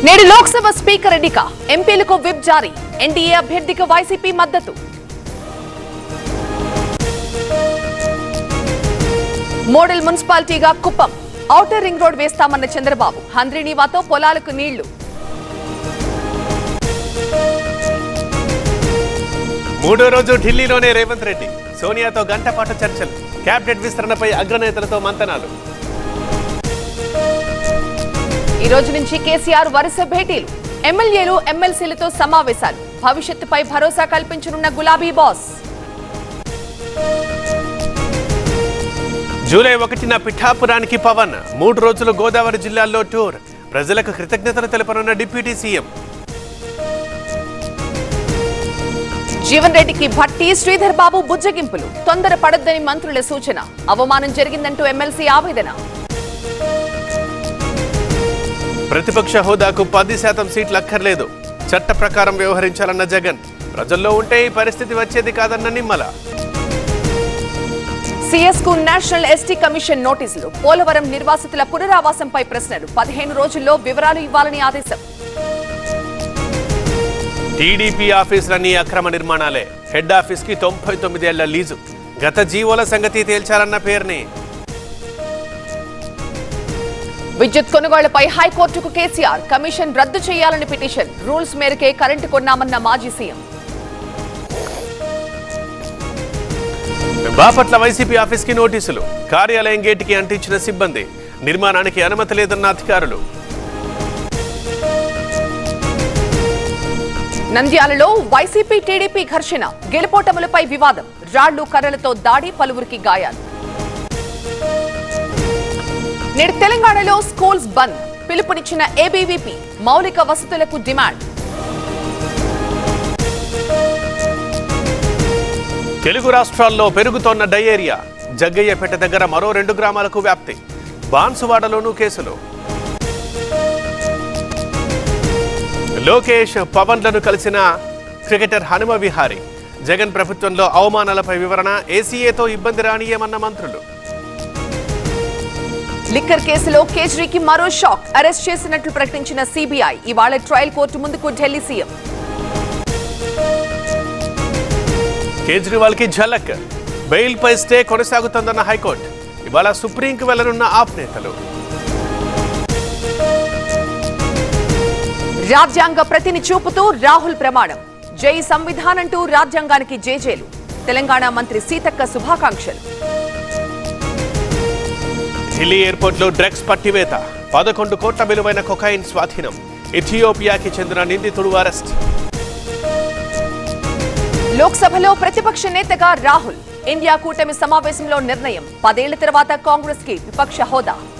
నేడు లోక్సభ స్పీకర్ ఎన్నిక ఎంపీలకు విప్ జారీ ఎన్డీఏ అభ్యర్థికి వైసీపీ మద్దతు మోడల్ మున్సిపాలిటీగా కుప్పం ఔటర్ రింగ్ రోడ్ వేస్తామన్న చంద్రబాబు హంద్రీనీవాతో పొలాలకు నీళ్లు మూడో రోజు ఢిల్లీలోనే రేవంత్ రెడ్డి సోనియాతో గంట పాటు చర్చలు క్యాబినెట్ విస్తరణపై అగ్రనేతలతో మంతనాలు ఈ రోజు నుంచి కేసీఆర్ వరుస భేటీలు ఎమ్మెల్యేలు ఎమ్మెల్సీలతో సమావేశాలు భవిష్యత్తుపై భరోసా కల్పించనున్న గులాబీ బాస్ జూలై ఒకటిన పిఠాపురానికి పవన్ మూడు రోజులు గోదావరి జిల్లాల్లో టూర్ ప్రజలకు కృతజ్ఞతలు తెలపనున్న డిప్యూటీ సీఎం జీవన్ రెడ్డికి భట్టి శ్రీధర్ బాబు బుజ్జగింపులు తొందర పడొద్దని మంత్రుల సూచన అవమానం జరిగిందంటూ ఎమ్మెల్సీ ఆవేదన ప్రతిపక్ష హోదాకు పది శాతం సీట్లు అక్కర్లేదు చట్ట ప్రకారం వ్యవహరించాలన్న జగన్ ప్రజల్లో ఉంటే ఈ పరిస్థితి వచ్చేది కాదన్న నిమ్మల సిఎస్ కు నేషనల్ ఎస్టీ కమిషన్ నోటీసులు పోలవరం నిర్వాసితుల పునరావాసంపై ప్రశ్నలు పదిహేను రోజుల్లో వివరాలు ఇవ్వాలని ఆదేశం టీడీపీ ఆఫీసులన్నీ అక్రమ నిర్మాణాలే హెడ్ ఆఫీస్ కి తొంభై తొమ్మిదేళ్ల లీజు గత జీవోల సంగతి తేల్చాలన్న పేరుని విద్యుత్ కొనుగోళ్లపై హైకోర్టుకు కేసీఆర్ కమిషన్ రద్దు చేయాలని పిటిషన్ రూల్స్ మేరకే కరెంటు కొన్నామన్న మాజీ సీఎం బాపట్ల వైసీపీ ఆఫీస్ కి నోటీసులు కార్యాలయం గేటుకి అంటించిన సిబ్బంది నిర్మాణానికి అనుమతి లేదన్న అధికారులు నంద్యాలలో వైసీపీ టీడీపీ ఘర్షణ గెలుపోటములపై వివాదం రాళ్లు కర్రలతో దాడి పలువురికి గాయాలు నేడు తెలంగాణలో స్కూల్స్ బంద్ పిలుపునిచ్చిన ఏబీవీపీ మౌలిక వసతులకు డిమాండ్ తెలుగు రాష్ట్రాల్లో పెరుగుతోన్న డయేరియా జగ్గయ్యపేట దగ్గర మరో రెండు గ్రామాలకు వ్యాప్తి బాన్సువాడలోనూ కేసులు లోకేష్ పవన్లను కలిసిన క్రికెటర్ హనుమ విహారీ జగన్ ప్రభుత్వంలో అవమానాలపై వివరణ ఏసీఏతో ఇబ్బంది రానియమన్న మంత్రులు లిక్కర్ కేసులో కేజ్రీకి మరో షాక్ అరెస్ట్ చేసినట్లు ప్రకటించిన సిబిఐ ఇవాళ ట్రయల్ కోర్టు ముందుకు ఢిల్లీ సీఎం కేజ్రీవాల్ కి ఝలక్ బెయిల్ పై స్టే కొనసాగుతోందన్న హైకోర్టు ఇవాళ సుప్రీంకు వెళ్లనున్న ఆప్ నేతలు రాజ్యాంగ ప్రతిని చూపుతూ రాహుల్ ప్రమాణం జై సంవిధానంటూ రాజ్యాంగానికి జేజేలు తెలంగాణ మంత్రి సీతక్క శుభాకాంక్షలు ఢిల్లీ ఎయిర్పోర్ట్లో డ్రగ్స్ పట్టివేత పదకొండు కోట్ల విలువైన కొకైన్ స్వాధీనం ఇథియోపియాకి చెందిన నిందితుడు అరెస్ట్ లోక్సభలో ప్రతిపక్ష నేతగా రాహుల్ ఇండియా కూటమి సమావేశంలో నిర్ణయం పదేళ్ల తర్వాత కాంగ్రెస్ కి విపక్ష హోదా